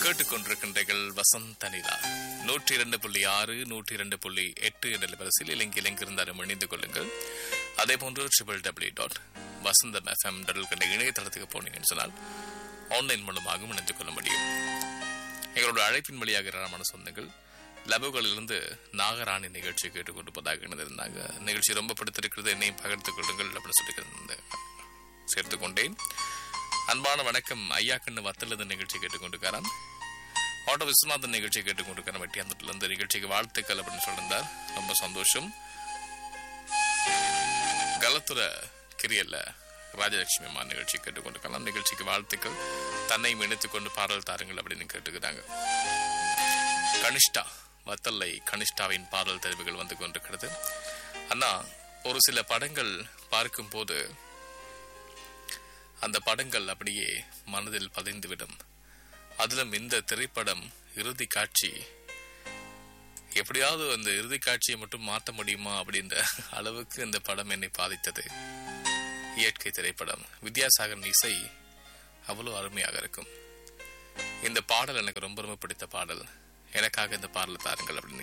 கேட்டுக்கொண்டிருக்கின்றீர்கள் வசந்த நிலா நூற்றி இரண்டு புள்ளி ஆறு நூற்றி இரண்டு புள்ளி எட்டு என்ற வரிசையில் இலங்கையில் எங்கிருந்தாலும் இணைந்து கொள்ளுங்கள் அதே போன்று triple W dot Vasantham FM கண்ட இணையதளத்துக்கு போனீங்கன்னு சொன்னால் ஆன்லைன் மூலமாகவும் இணைந்து கொள்ள முடியும் எங்களோட அழைப்பின் வழியாக ஏராளமான சொந்தங்கள் லபுகளிலிருந்து நாகராணி நிகழ்ச்சி கேட்டுக்கொண்டிருப்பதாக இணைந்திருந்தாங்க நிகழ்ச்சி ரொம்ப பிடித்திருக்கிறது என்னையும் பகிர்ந்து கொள்ளுங்கள் அப்படின்னு சொல்லி சேர்த்துக்கொண்டேன் அன்பான வணக்கம் ஐயா கண்ணு வத்தலிருந்து நிகழ்ச்சி கேட்டுக்கொண்டிருக்காராம் ஆட்டோ விஸ்வநாதன் நிகழ்ச்சி கேட்டுக்கொண்டிருக்கார வெட்டியாந்தத்துல இருந்து நிகழ்ச்சிக்கு வாழ்த்துக்கள் அப்படின்னு சொல்லியிருந்தார் ரொம்ப சந்தோஷம் கலத்துற கிரியல்ல ராஜலட்சுமி அம்மா நிகழ்ச்சி கேட்டுக்கொண்டிருக்கலாம் நிகழ்ச்சிக்கு வாழ்த்துக்கள் தன்னையும் இணைத்துக் கொண்டு பாடல் தாருங்கள் அப்படின்னு கேட்டுக்கிறாங்க கனிஷ்டா வத்தல்லை கனிஷ்டாவின் பாடல் தெரிவுகள் வந்து கொண்டிருக்கிறது அண்ணா ஒரு சில படங்கள் பார்க்கும்போது அந்த படங்கள் அப்படியே மனதில் பதிந்துவிடும் அதிலும் இந்த திரைப்படம் இறுதி காட்சி எப்படியாவது அந்த இறுதி காட்சியை மட்டும் மாற்ற முடியுமா அப்படின்ற அளவுக்கு இந்த படம் என்னை பாதித்தது இயற்கை திரைப்படம் வித்யாசாகர் இசை அவ்வளோ அருமையாக இருக்கும் இந்த பாடல் எனக்கு ரொம்ப ரொம்ப பிடித்த பாடல் எனக்காக இந்த பாடலை தாருங்கள் அப்படின்னு